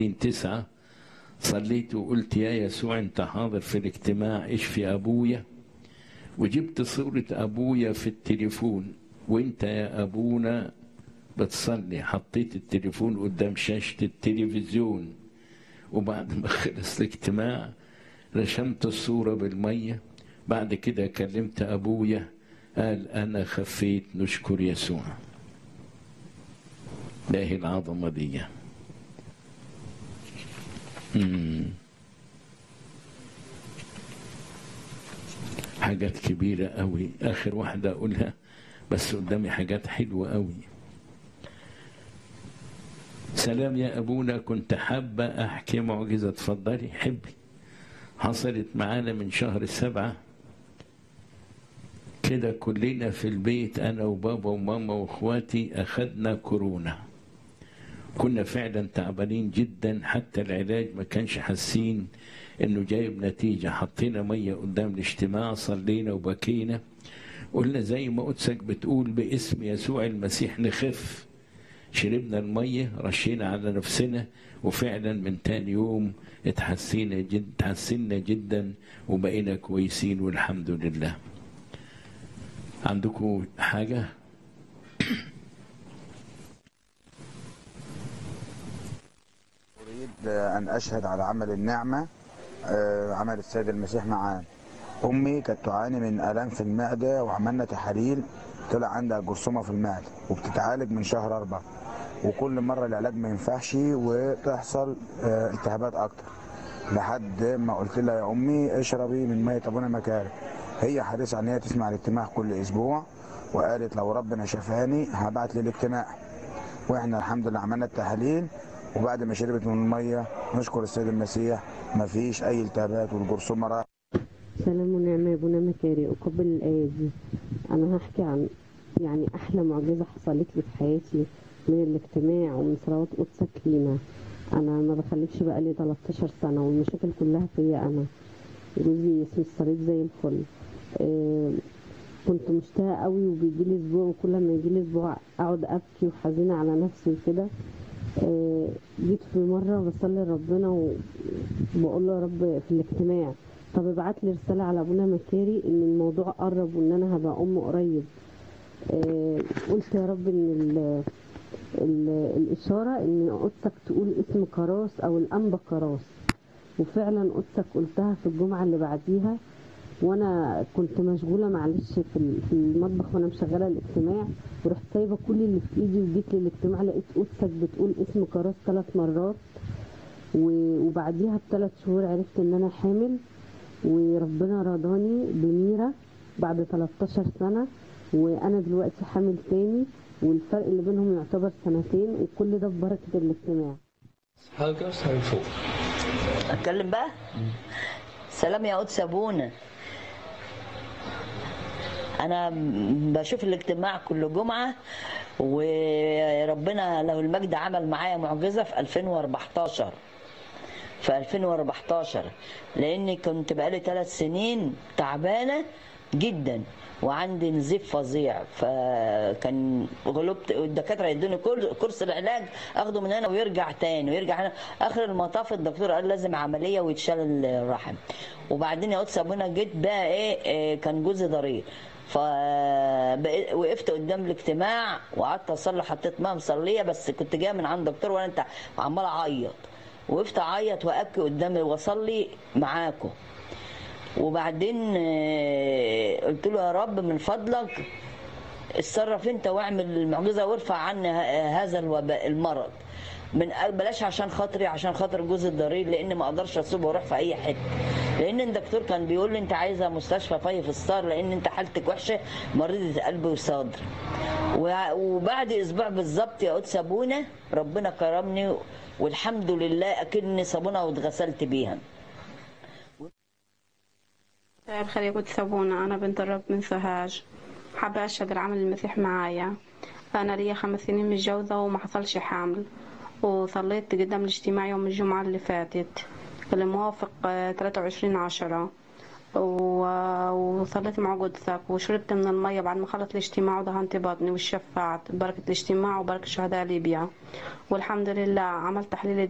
تسعة صليت وقلت يا يسوع انت حاضر في الاجتماع اشفي ابويا وجبت صورة ابويا في التليفون وانت يا ابونا بتصلي حطيت التليفون قدام شاشة التلفزيون وبعد ما خلص الاجتماع رشمت الصورة بالمية بعد كده كلمت أبويا قال أنا خفيت نشكر يسوع ده العظمة دي مم. حاجات كبيرة قوي آخر واحدة أقولها بس قدامي حاجات حلوة قوي سلام يا أبونا كنت حابة أحكي معجزة اتفضلي حبي حصلت معانا من شهر سبعة كده كلنا في البيت أنا وبابا وماما وإخواتي أخدنا كورونا كنا فعلا تعبانين جدا حتى العلاج ما كانش حاسين انه جايب نتيجة حطينا مية قدام الاجتماع صلينا وبكينا قلنا زي ما قدسك بتقول باسم يسوع المسيح نخف شربنا المية رشينا على نفسنا وفعلا من تاني يوم اتحسينا جد اتحسنا جدا وبقينا كويسين والحمد لله عندكم حاجة أريد أن أشهد على عمل النعمة آه، عمل السيد المسيح معانا أمي كانت تعاني من آلام في المعدة وعملنا تحاليل طلع عندها جرثومة في المعدة وبتتعالج من شهر أربعة وكل مرة العلاج ما ينفعش وتحصل آه، التهابات أكتر لحد ما قلت لها يا أمي اشربي من مية أبونا مكارم هي حريصة إن هي تسمع الاجتماع كل أسبوع وقالت لو ربنا شفاني هبعت لي الاجتماع واحنا الحمد لله عملنا التحاليل وبعد ما شربت من الميه نشكر السيد المسيح ما فيش اي التهابات والجرثومه راحت سلام ونعمة يا ابونا مكاري أقبل الآية دي أنا هحكي عن يعني أحلى معجزة حصلت لي في حياتي من الاجتماع ومن صلوات قدسك لينا أنا ما بخلفش بقالي 13 سنة والمشاكل كلها فيا أنا جوزي اسمه الصليب زي الفل آه، كنت مشتاقة قوي وبيجي لي أسبوع وكل ما يجي لي أسبوع أقعد أبكي وحزينة على نفسي وكده آه، جيت في مرة بصلي لربنا وبقول له يا رب في الاجتماع طب ابعت لي رسالة على أبونا مكاري إن الموضوع قرب وإن أنا هبقى أم قريب آه، قلت يا رب إن ال ال الإشارة إن قدسك تقول اسم كراس أو الأنبا كراس وفعلا قدسك قلتها في الجمعة اللي بعديها وانا كنت مشغوله معلش في ال- في المطبخ وانا مشغله الاجتماع ورحت سايبه كل اللي في ايدي وجيت للاجتماع لقيت قدسك بتقول اسم كراس ثلاث مرات و- وبعديها بثلاث شهور عرفت ان انا حامل وربنا رضاني بميرا بعد 13 سنه وانا دلوقتي حامل تاني والفرق اللي بينهم يعتبر سنتين وكل ده ببركه الاجتماع Helga Steinfurt. اتكلم بقى سلام يا قدس ابونا انا بشوف الاجتماع كل جمعه وربنا له المجد عمل معايا معجزه في 2014 في 2014 لاني كنت بقالي ثلاث سنين تعبانه جدا وعندي نزيف فظيع فكان غلبت الدكاتره يدوني كل كورس العلاج اخده من هنا ويرجع تاني ويرجع هنا اخر المطاف الدكتور قال لازم عمليه ويتشال الرحم وبعدين يا قدس ابونا جيت بقى ايه, إيه كان جوزي ضرير فوقفت قدام الاجتماع وقعدت اصلي حطيت ماء مصليه بس كنت جايه من عند دكتور وانا انت عمال اعيط وقفت اعيط وابكي قدامي واصلي معاكم وبعدين آه، قلت له يا رب من فضلك اتصرف انت واعمل المعجزه وارفع عني ه- هذا الوباء المرض من بلاش عشان خاطري عشان خاطر جوز الضرير لان ما اقدرش اسيبه واروح في اي حته لان الدكتور كان بيقول لي انت عايزه مستشفى فايف ستار لان انت حالتك وحشه مريضه قلب وصدر وع- وبعد اسبوع بالظبط يا قدس ابونا ربنا كرمني والحمد لله اكني صابونه واتغسلت بيها مساء الخير يا قدس أبونا أنا بنت الرب من سوهاج حابة أشهد العمل المسيح معايا أنا ليا خمس سنين متجوزة وما حصلش حمل وصليت قدام الاجتماع يوم الجمعة اللي فاتت اللي موافق آه، 23 عشرة و- وصليت مع قدسك وشربت من المية بعد ما خلص الاجتماع ودهنت بطني وشفعت ببركة الاجتماع وبركة شهداء ليبيا والحمد لله عملت تحليل